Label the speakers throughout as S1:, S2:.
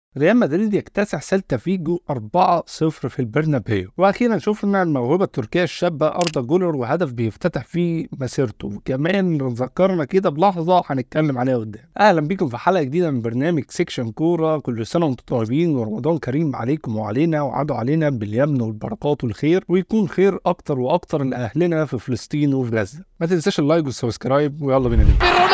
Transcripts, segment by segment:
S1: ريال مدريد يكتسح سيلتا فيجو 4-0 في البرنابيو واخيرا شفنا الموهبه التركيه الشابه اردا جولر وهدف بيفتتح فيه مسيرته وكمان ذكرنا كده بلحظه هنتكلم عليها قدام اهلا بيكم في حلقه جديده من برنامج سيكشن كوره كل سنه وانتم طيبين ورمضان كريم عليكم وعلينا وعدوا علينا باليمن والبركات والخير ويكون خير اكتر واكتر لاهلنا في فلسطين وفي غزه ما تنساش اللايك والسبسكرايب ويلا بينا نبدا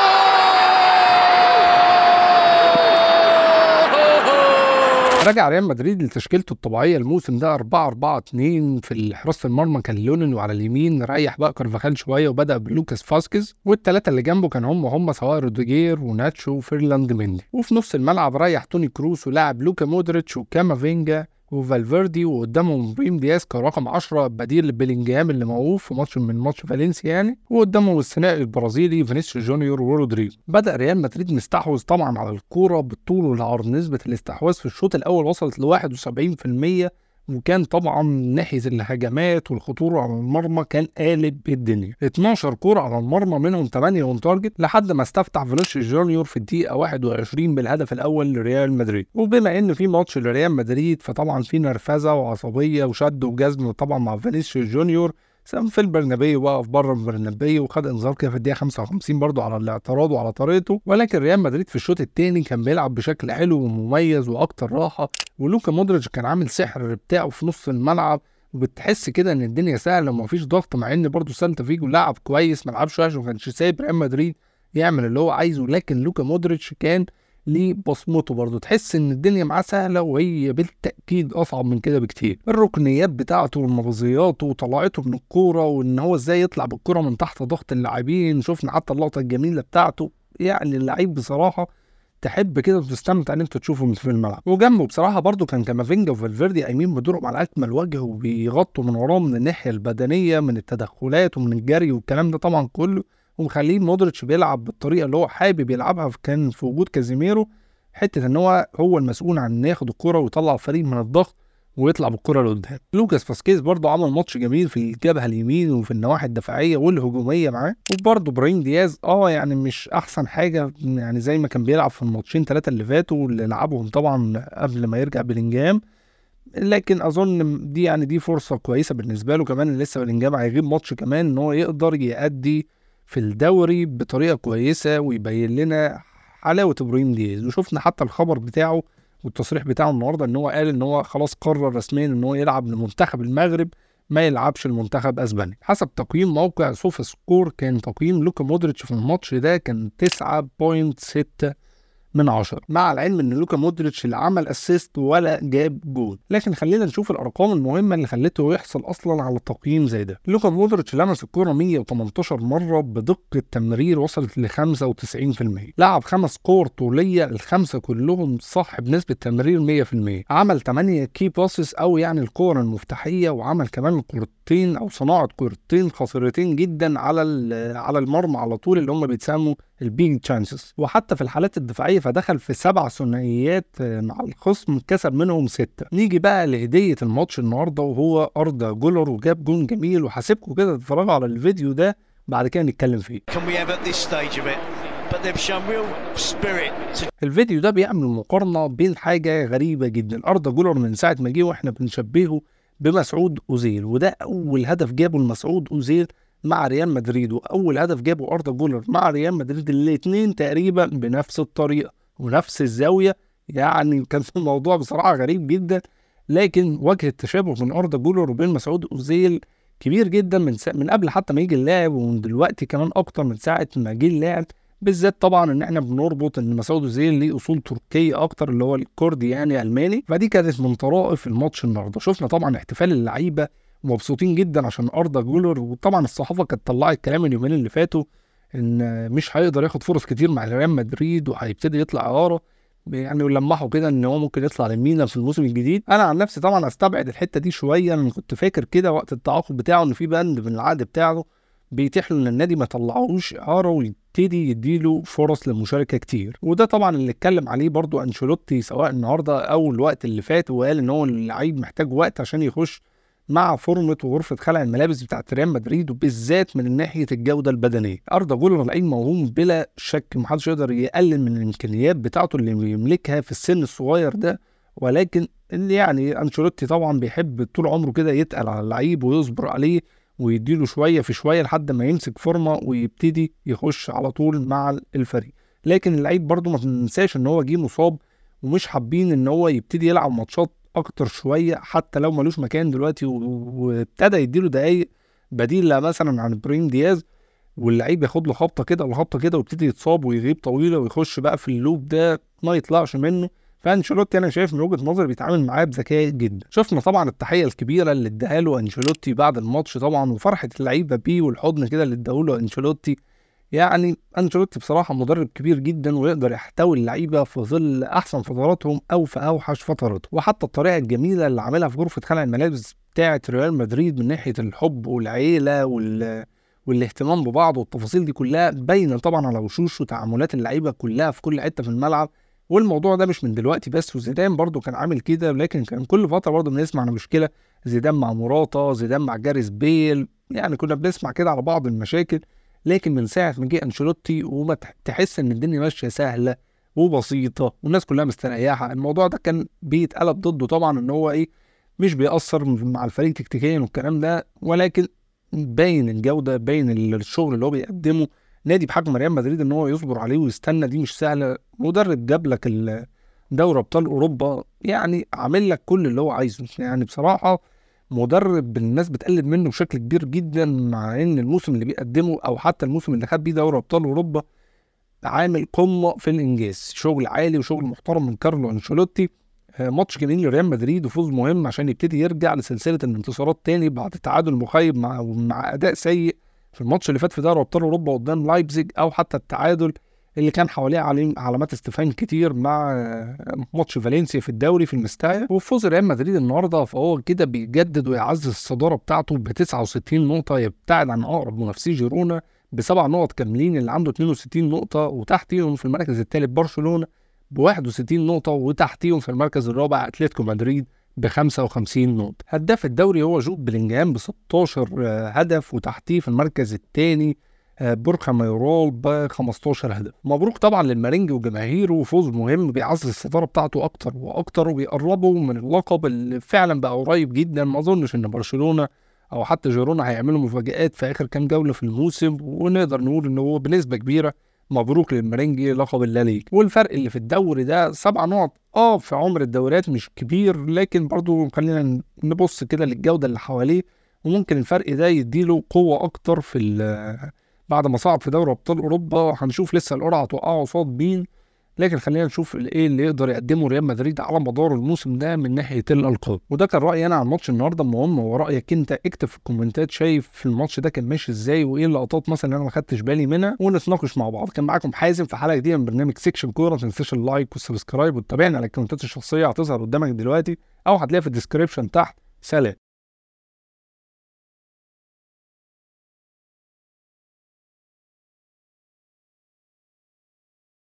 S1: رجع ريال مدريد لتشكيلته الطبيعيه الموسم ده 4 4 2 في حراسه المرمى كان لونين وعلى اليمين ريح بقى كارفاخال شويه وبدا بلوكاس فاسكيز والثلاثه اللي جنبه كان هم هم سواء روديجير وناتشو وفيرلاند مندي وفي نص الملعب ريح توني كروس ولعب لوكا مودريتش وكامافينجا وفالفيردي وقدامهم بريم دياز كرقم 10 بديل لبيلينجهام اللي موقوف في ماتش من ماتش فالنسيا يعني وقدامهم الثنائي البرازيلي فينيسيوس جونيور ورودريجو بدا ريال مدريد مستحوذ طبعا على الكوره بالطول والعرض نسبه الاستحواذ في الشوط الاول وصلت ل 71% وكان طبعا ناحيه الهجمات والخطوره على المرمى كان قالب الدنيا 12 كوره على المرمى منهم 8 اون تارجت لحد ما استفتح فينيسيوس جونيور في الدقيقه 21 بالهدف الاول لريال مدريد وبما ان في ماتش لريال مدريد فطبعا في نرفزه وعصبيه وشد وجزم طبعا مع فينيسيوس جونيور سام في البرنابيو وقف بره البرنابيو وخد انذار كده في الدقيقه 55 برضه على الاعتراض وعلى طريقته ولكن ريال مدريد في الشوط الثاني كان بيلعب بشكل حلو ومميز واكتر راحه ولوكا مودريتش كان عامل سحر بتاعه في نص الملعب وبتحس كده ان الدنيا سهله ومفيش ضغط مع ان برضه سانتا فيجو لعب كويس ما لعبش وحش وما كانش سايب ريال مدريد يعمل اللي هو عايزه لكن لوكا مودريتش كان ليه بصمته برضه تحس ان الدنيا معاه سهله وهي بالتاكيد اصعب من كده بكتير الركنيات بتاعته والمغزيات وطلعته من الكوره وان هو ازاي يطلع بالكوره من تحت ضغط اللاعبين شفنا حتى اللقطه الجميله بتاعته يعني اللعيب بصراحه تحب كده وتستمتع ان انت تشوفه في الملعب وجنبه بصراحه برضو كان كامافينجا وفالفيردي قايمين بدورهم على اكمل وجه وبيغطوا من وراه من الناحيه البدنيه من التدخلات ومن الجري والكلام ده طبعا كله ومخليه مودريتش بيلعب بالطريقه اللي هو حابب يلعبها كان في وجود كازيميرو حته ان هو هو المسؤول عن انه ياخد الكره ويطلع الفريق من الضغط ويطلع بالكره لقدام لوكاس فاسكيز برضه عمل ماتش جميل في الجبهه اليمين وفي النواحي الدفاعيه والهجوميه معاه وبرضه ابراهيم دياز اه يعني مش احسن حاجه يعني زي ما كان بيلعب في الماتشين ثلاثه اللي فاتوا اللي لعبهم طبعا قبل ما يرجع بلينجهام لكن اظن دي يعني دي فرصه كويسه بالنسبه له كمان لسه بلينجهام هيغيب ماتش كمان ان هو يقدر يأدي في الدوري بطريقه كويسه ويبين لنا حلاوه ابراهيم دياز وشفنا حتى الخبر بتاعه والتصريح بتاعه النهارده ان هو قال ان هو خلاص قرر رسميا ان هو يلعب لمنتخب المغرب ما يلعبش المنتخب اسبانيا حسب تقييم موقع سوفا سكور كان تقييم لوكا مودريتش في الماتش ده كان 9.6 من عشرة مع العلم ان لوكا مودريتش اللي عمل اسيست ولا جاب جول لكن خلينا نشوف الارقام المهمه اللي خلته يحصل اصلا على تقييم زي ده لوكا مودريتش لمس الكوره 118 مره بدقه تمرير وصلت ل 95% لعب خمس كور طوليه الخمسه كلهم صح بنسبه تمرير 100% عمل 8 كي باسس او يعني الكور المفتاحيه وعمل كمان كورتين او صناعه كورتين خطيرتين جدا على على المرمى على طول اللي هم بيتسموا البيج تشانسز وحتى في الحالات الدفاعيه فدخل في سبع ثنائيات مع الخصم كسب منهم سته نيجي بقى لهديه الماتش النهارده وهو اردا جولر وجاب جون جميل وهسيبكم كده تتفرجوا على الفيديو ده بعد كده نتكلم فيه الفيديو ده بيعمل مقارنه بين حاجه غريبه جدا اردا جولر من ساعه ما جه واحنا بنشبهه بمسعود اوزيل وده اول هدف جابه لمسعود اوزيل مع ريال مدريد واول هدف جابه اردا جولر مع ريال مدريد الاثنين تقريبا بنفس الطريقه ونفس الزاويه يعني كان الموضوع بصراحه غريب جدا لكن وجه التشابه بين اردا جولر وبين مسعود اوزيل كبير جدا من سا... من قبل حتى ما يجي اللاعب ومن دلوقتي كمان اكتر من ساعه ما جه اللاعب بالذات طبعا ان احنا بنربط ان مسعود اوزيل ليه اصول تركيه اكتر اللي هو الكردي يعني الماني فدي كانت من طرائف الماتش النهارده شفنا طبعا احتفال اللعيبه مبسوطين جدا عشان اردا جولر وطبعا الصحافه كانت طلعت كلام اليومين اللي فاتوا ان مش هيقدر ياخد فرص كتير مع ريال مدريد وهيبتدي يطلع اعاره يعني ولمحوا كده ان هو ممكن يطلع لمينا في الموسم الجديد انا عن نفسي طبعا استبعد الحته دي شويه انا كنت فاكر كده وقت التعاقد بتاعه ان في بند من العقد بتاعه بيتيح له ان النادي ما يطلعوش اعاره ويبتدي يديله فرص للمشاركه كتير وده طبعا اللي اتكلم عليه برضو انشيلوتي سواء النهارده او الوقت اللي فات وقال ان هو اللعيب محتاج وقت عشان يخش مع فورمة وغرفة خلع الملابس بتاعت ريال مدريد وبالذات من ناحية الجودة البدنية أردا جولر لعيب موهوم بلا شك محدش يقدر يقلل من الإمكانيات بتاعته اللي بيملكها في السن الصغير ده ولكن اللي يعني أنشيلوتي طبعا بيحب طول عمره كده يتقل على اللعيب ويصبر عليه ويديله شوية في شوية لحد ما يمسك فورمة ويبتدي يخش على طول مع الفريق لكن اللعيب برضه ما تنساش ان هو جه مصاب ومش حابين ان هو يبتدي يلعب ماتشات اكتر شويه حتى لو ملوش مكان دلوقتي وابتدى يديله دقايق بديل مثلا عن ابراهيم دياز واللعيب ياخد له خبطه كده ولا خبطه كده ويبتدي يتصاب ويغيب طويله ويخش بقى في اللوب ده ما يطلعش منه فانشيلوتي انا شايف من وجهه نظري بيتعامل معاه بذكاء جدا شفنا طبعا التحيه الكبيره اللي اداها له انشيلوتي بعد الماتش طبعا وفرحه اللعيبه بيه والحضن كده اللي اداه له انشيلوتي يعني انشيلوتي بصراحه مدرب كبير جدا ويقدر يحتوي اللعيبه في ظل احسن فتراتهم او في اوحش فتراتهم وحتى الطريقه الجميله اللي عاملها في غرفه خلع الملابس بتاعه ريال مدريد من ناحيه الحب والعيله وال والاهتمام ببعض والتفاصيل دي كلها باينه طبعا على وشوش وتعاملات اللعيبه كلها في كل حته في الملعب والموضوع ده مش من دلوقتي بس وزيدان برضو كان عامل كده لكن كان كل فتره برضو بنسمع عن مشكله زيدان مع مراتا زيدان مع جاريس بيل يعني كنا بنسمع كده على بعض المشاكل لكن من ساعه ما جه انشيلوتي وما تحس ان الدنيا ماشيه سهله وبسيطه والناس كلها مستريحه الموضوع ده كان بيتقلب ضده طبعا ان هو ايه مش بيأثر مع الفريق تكتيكيا والكلام ده ولكن باين الجوده باين الشغل اللي هو بيقدمه نادي بحجم ريال مدريد ان هو يصبر عليه ويستنى دي مش سهله مدرب جاب لك دوري ابطال اوروبا يعني عامل لك كل اللي هو عايزه يعني بصراحه مدرب الناس بتقلد منه بشكل كبير جدا مع ان الموسم اللي بيقدمه او حتى الموسم اللي خد بيه دوري ابطال اوروبا عامل قمه في الانجاز شغل عالي وشغل محترم من كارلو انشيلوتي آه، ماتش جميل لريال مدريد وفوز مهم عشان يبتدي يرجع لسلسله الانتصارات تاني بعد تعادل مخيب مع مع اداء سيء في الماتش اللي فات في دوري ابطال اوروبا قدام لايبزيج او حتى التعادل اللي كان حواليه علامات استفهام كتير مع ماتش فالنسيا في الدوري في المستايا وفوز ريال مدريد النهارده فهو كده بيجدد ويعزز الصداره بتاعته ب 69 نقطه يبتعد عن اقرب منافسيه جيرونا بسبع نقط كاملين اللي عنده 62 نقطه وتحتيهم في المركز الثالث برشلونه ب 61 نقطه وتحتيهم في المركز الرابع اتلتيكو مدريد ب 55 نقطه هداف الدوري هو جود بلينجهام ب 16 هدف وتحتيه في المركز الثاني بورخا مايرول ب 15 هدف مبروك طبعا للمارينج وجماهيره وفوز مهم بيعزز الصداره بتاعته اكتر واكتر وبيقربه من اللقب اللي فعلا بقى قريب جدا ما اظنش ان برشلونه او حتى جيرونا هيعملوا مفاجآت في اخر كام جوله في الموسم ونقدر نقول ان هو بنسبه كبيره مبروك للمرنجي لقب الليج والفرق اللي في الدوري ده سبع نقط اه في عمر الدوريات مش كبير لكن برضو خلينا نبص كده للجوده اللي حواليه وممكن الفرق ده يديله قوه اكتر في بعد ما صعد في دوري ابطال اوروبا هنشوف لسه القرعه توقعه قصاد مين لكن خلينا نشوف ايه اللي يقدر يقدمه ريال مدريد على مدار الموسم ده من ناحيه الالقاب وده كان رايي انا عن ماتش النهارده المهم ورايك انت اكتب في الكومنتات شايف في الماتش ده كان ماشي ازاي وايه اللقطات مثلا اللي انا ما خدتش بالي منها ونتناقش مع بعض كان معاكم حازم في حلقه جديده من برنامج سيكشن كوره ما تنساش اللايك والسبسكرايب وتتابعنا على الكومنتات الشخصيه هتظهر قدامك دلوقتي او هتلاقيها في الديسكربشن تحت سلام